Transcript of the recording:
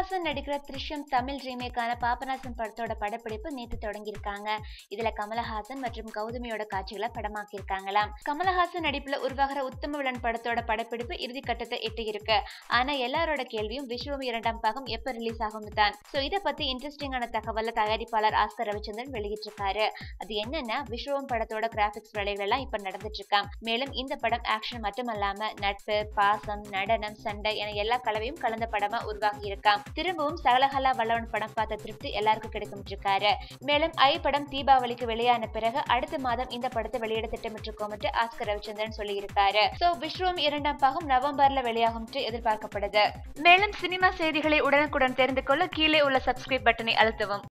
கமலஹாசன் நடிக்கிற த்ரிஷம் தமிழ் ரீமேக்கான பாபநாசம் படத்தோட படப்பிடிப்பு நேற்று தொடங்கியிருக்காங்க இதுல கமலஹாசன் மற்றும் கௌதமியோட காட்சிகளை படமாக்கியிருக்காங்களாம் கமலஹாசன் நடிப்புல உருவாகிற உத்தம வில்லன் படத்தோட படப்பிடிப்பு இறுதி கட்டத்தை எட்டியிருக்கு ஆனா எல்லாரோட கேள்வியும் விஸ்வம் இரண்டாம் பாகம் எப்ப ரிலீஸ் ஆகும்னு தான் சோ இத பத்தி இன்ட்ரெஸ்டிங்கான தகவலை தயாரிப்பாளர் ஆஸ்கர் ரவிச்சந்திரன் வெளியிட்டிருக்காரு அது என்னன்னா விஸ்வம் படத்தோட கிராபிக்ஸ் வேலைகள் எல்லாம் இப்ப நடந்துட்டு இருக்காம் மேலும் இந்த படம் ஆக்ஷன் மட்டுமல்லாம நட்பு பாசம் நடனம் சண்டை என எல்லா கலவையும் கலந்த படமா உருவாகி இருக்காம் திரும்பவும் சகலகலா வல்லவன் படம் பார்த்த திருப்தி எல்லாருக்கும் கிடைக்கும் இருக்காரு மேலும் ஐ படம் தீபாவளிக்கு வெளியான பிறகு அடுத்த மாதம் இந்த படத்தை வெளியிட திட்டமிட்டிருக்கோம் என்று ஆஸ்கர் ரவிச்சந்திரன் சொல்லியிருக்காரு சோ விஸ்வம் இரண்டாம் பாகம் நவம்பர்ல வெளியாகும் என்று எதிர்பார்க்கப்படுது மேலும் சினிமா செய்திகளை உடனுக்குடன் தெரிந்து கொள்ள கீழே உள்ள சப்ஸ்கிரைப் பட்டனை அழுத்தவும்